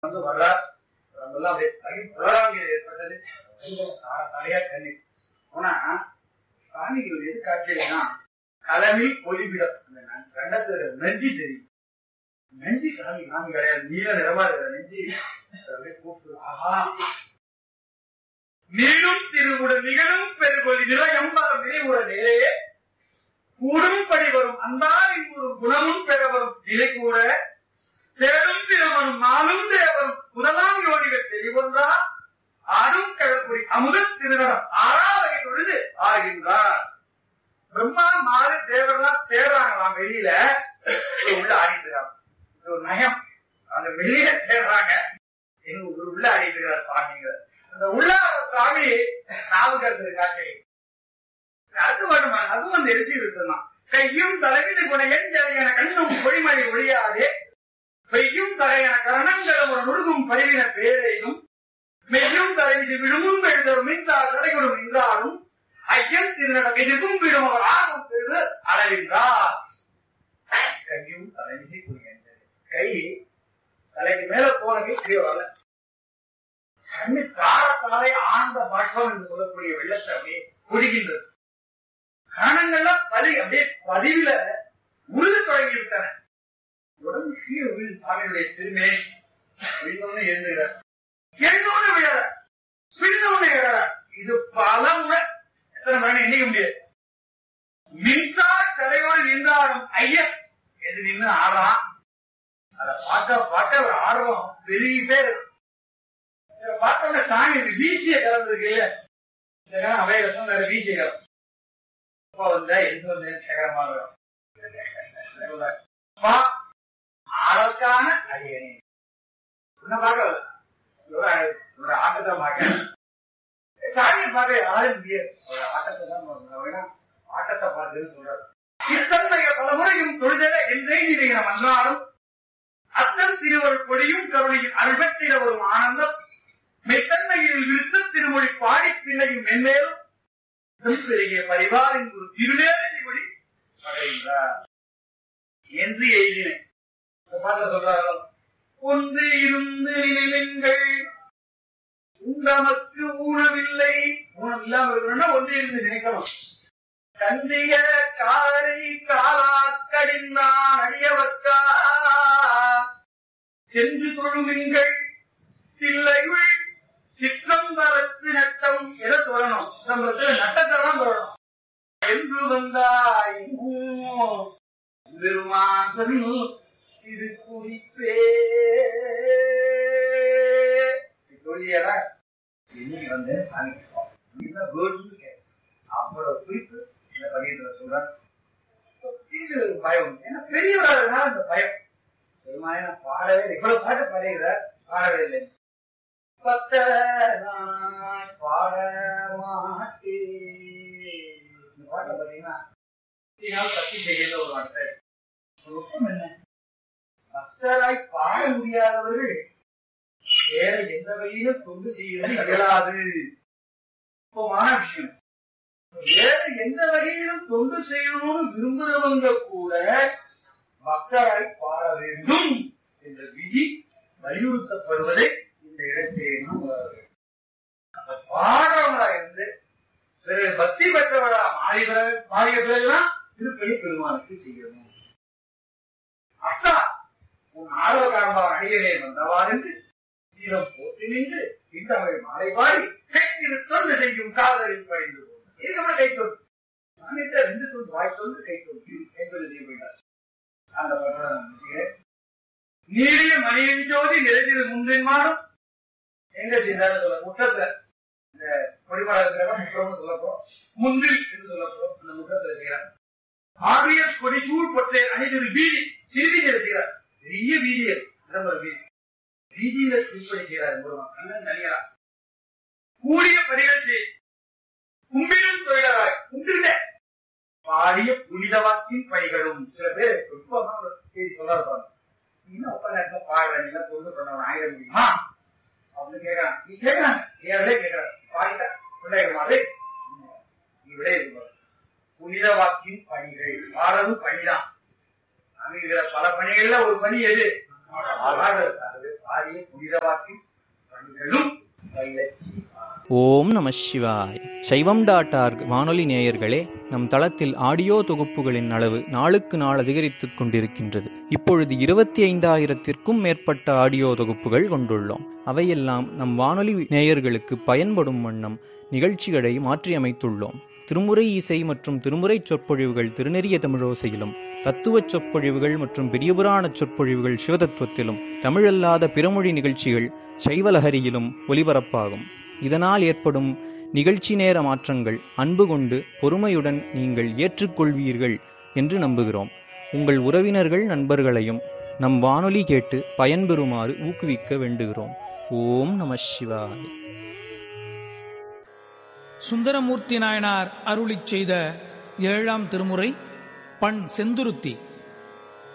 வந்து வர்றார் அதெல்லாம் அப்படியே தகி புலராங்க ஏற்பட்டது தலையா தண்ணி ஆனா சாமிகள் எது காட்சியிலனா கலவில் பொலிவிடம் அந்த கண்டத்துல நெஞ்சி தெரியும் நெஞ்சி சாமி சாமி கிடையாது நீல நிறமா இருக்கிற நெஞ்சி அப்படியே கூப்பிட்டு ஆஹா நீளும் திருவுடன் நிகழும் பெருகொலி நிற எம்பரம் நினைவுடனே கூடும் படி வரும் அந்தாரின் ஒரு குணமும் பெற வரும் நிலை கூட தேடும் திருவரும் மாலும் தேவரும் முதலாம் யோனிகள் தெளிவந்தா ஆடும் கடற்குறி அமுத திருநடம் ஆறாவகை தொழுது ஆகின்றார் பிரம்மா மாறு தேவரெல்லாம் தேடுறாங்களாம் வெளியில இவங்க உள்ள ஆடிட்டுறாங்க இது ஒரு நயம் அந்த வெளியில தேடுறாங்க எங்க ஒரு உள்ள ஆடிட்டுறார் சாமிங்க அந்த உள்ள சாமி நாவுக்கரசு காட்சி அது வருமா அதுவும் அந்த எழுச்சி விட்டுதான் கையும் தலைவிது குணையன் ஜலையன கண்ணும் பொழிமழை ஒழியாதே பெய்யும் தலையன கரணங்களும் ஒரு நுழுகும் பரிவின பேரையும் மெய்யும் தலைவிது விழுமும் எழுதரும் மின்சார் தடைகளும் நின்றாலும் ஐயன் திருநடம் எதிர்க்கும் விடும் அவர் ஆர்வம் பெருது அளவின்றார் கையும் தலைவிதி குறையன் கை தலைக்கு மேல போன கை கீழே வரல கண்ணு காரத்தாலே ஆழ்ந்த பாட்டம் என்று சொல்லக்கூடிய வெள்ளத்தை அப்படியே குடிக்கின்றது கரணங்கள்லாம் பதி அப்படியே பதிவில உருது தொடங்கி விட்டன உடம்பு கீழே விழுந்து சாமியுடைய திருமே விழுந்தோன்னு எழுந்துகிறார் எழுந்தோன்னு விழற விழுந்தோன்னு விழற இது பல முறை எத்தனை முறை எண்ணிக்க முடியாது மின்சார் தலையோடு நின்றாடும் ஐயன் எது நின்று ஆடுறான் அதை பார்க்க பார்க்க ஒரு ஆர்வம் பெரிய பேர் இதை பார்த்தோம்னா சாமி வீசிய கலந்துருக்கு இல்ல அவைய சொன்ன வீசிய கலம் அப்பா வந்தா எந்த வந்து சகரமா அப்பா ஆடலுக்கான அடியணி உன்னை பார்க்கல ஒரு ஆட்டத்தை பார்க்க சாமியை பார்க்க யாரும் முடியாது ஒரு ஆட்டத்தை தான் பார்க்கணும். வேணா ஆட்டத்தை பார்த்துன்னு சொல்றாரு இத்தன்மைய பல முறையும் தொழுதல என்றே நினைகிற மன்றாடும் அத்தன் திருவருள் கொடியும் கருணையும் அருள்பெற்றிட வரும் ஆனந்தம் மெத்தன்மையில் விருத்த திருமொழி பாடி பின்னையும் மென்மேலும் பெருகிய பரிவாரின் ஒரு திருநேரடி மொழி பகைகின்றார் என்று எழுதினேன் இந்த பாட்டுல சொல்றாங்க ஒன்று இருந்து நினைவுங்கள் உண்டமக்கு ஊனமில்லை ஊனம் இல்லாம இருக்கணும்னா ஒன்று இருந்து நினைக்கணும் கந்திய காரை காலாக்கடிந்தான் அடியவர்க்கா சென்று தொழுமிங்கள் தில்லையுள் சிற்றம்பலத்து நட்டம் எதை சொல்லணும் சிற்றம்பலத்துல நட்டத்தை தான் சொல்லணும் என்று வந்தாய் பெருமான் இது குறிப்பே சொல்லியடா இன்னைக்கு வந்து சாமி கேட்போம். இதுதான் வேர்டுன்னு கேட்கும். அவ்வளவு குறிப்பு இந்த பதியத்துல சொல்றேன் இது ஒரு பயம் ஏன்னா பெரியவராக இந்த பயம் பெருமாள் நான் பாடவே இல்லை இவ்வளவு பாட்டு பாடுகிறார் பாடவே இல்லை பத்த நான் பாட மாட்டேன் இந்த பாட்டை பாத்தீங்கன்னா நாள் பத்தி செய்கிற ஒரு வார்த்தை நுட்பம் என்ன பக்தராய் பாட முடியாதவர்கள் வேற எந்த வழியிலும் தொண்டு செய்வது இயலாது நுட்பமான விஷயம் வேற எந்த வகையிலும் தொண்டு செய்யணும்னு விரும்புறவங்க கூட பக்தராய் பாட வேண்டும் என்ற விதி வலியுறுத்தப்படுவதை இந்த இடத்திலே நாம் உணர வேண்டும். அப்ப பாடுறவங்களா இருந்து பிறகு பக்தி பெற்றவரா மாறி பிறகு மாறிய பிறகுதான் திருப்பணி பெருமானுக்கு செய்யணும் அத்தா உன் ஆர்வகாரமாக அடிகளே வந்தவாறென்று தீரம் போற்றி நின்று இத்தமிழ் மாலை பாடி கைத்திரு தொண்டு செய்யும் காதலில் படைந்து போகும் இதுக்கப்புறம் கை தொண்டு நானிட்ட ரெண்டு தொண்டு வாய் தொண்டு கை தொண்டு என்பது செய்யப்பட்டார் அந்த பகவான் நம்பிக்கிறேன். நீடிய மணியின் ஜோதி நிறைந்தது முன்பின் மாடும் எங்க செய்தாரு சொல்ல முற்றத்துல இந்த கொடிமலை இருக்கிறவங்க முற்றம்னு சொல்லப்போம் முன்பில் என்று சொல்லப்போம் அந்த முற்றத்துல செய்கிறார் ஆரிய கொடிசூழ் பொற்றை அணிதிரு வீதி சிறுவீதியில செய்கிறார் பெரிய வீதியல் இடம்பெற வீதி வீதியில திருப்பணி செய்கிறார் முருகன் கண்ணன் தனியா கூடிய பணிகள் செய் கும்பிடும் தொழிலாளர் கும்பிட பாடிய புனித வாக்கின் பணிகளும் சில பேர் ரொம்ப ஒரு செய்தி சொல்லாத பாருங்க இன்னும் ஒப்ப நேரத்துல பாடுற நீங்க தொண்டு பண்ணவன் ஆயிட முடியுமா அப்படின்னு கேட்கறான் நீ கேட்கறாங்க ஏழே கேட்கறாங்க பாடிட்டா பிள்ளைகள் நீ விட இருக்கு புனித வாக்கின் பணிகள் பாடுறதும் பணிதான் அங்க இருக்கிற பல பணிகள்ல ஒரு பணி எது பாடுறது அது பாடிய புனிதவாக்கி பணிகளும் பயிலச்சி ஓம் நம சிவாய் சைவம் டாட் ஆர்க் வானொலி நேயர்களே நம் தளத்தில் ஆடியோ தொகுப்புகளின் அளவு நாளுக்கு நாள் அதிகரித்துக் கொண்டிருக்கின்றது இப்பொழுது இருபத்தி ஐந்தாயிரத்திற்கும் மேற்பட்ட ஆடியோ தொகுப்புகள் கொண்டுள்ளோம் அவையெல்லாம் நம் வானொலி நேயர்களுக்கு பயன்படும் வண்ணம் நிகழ்ச்சிகளை மாற்றியமைத்துள்ளோம் திருமுறை இசை மற்றும் திருமுறை சொற்பொழிவுகள் திருநெறிய தமிழோசையிலும் தத்துவச் சொற்பொழிவுகள் மற்றும் பெரியபுராண சொற்பொழிவுகள் சிவதத்துவத்திலும் தமிழல்லாத பிறமொழி நிகழ்ச்சிகள் சைவலஹரியிலும் ஒலிபரப்பாகும் இதனால் ஏற்படும் நிகழ்ச்சி நேர மாற்றங்கள் அன்பு கொண்டு பொறுமையுடன் நீங்கள் ஏற்றுக்கொள்வீர்கள் என்று நம்புகிறோம் உங்கள் உறவினர்கள் நண்பர்களையும் நம் வானொலி கேட்டு பயன்பெறுமாறு ஊக்குவிக்க வேண்டுகிறோம் ஓம் நம சிவாய் சுந்தரமூர்த்தி நாயனார் அருளிச் செய்த ஏழாம் திருமுறை பண் செந்துருத்தி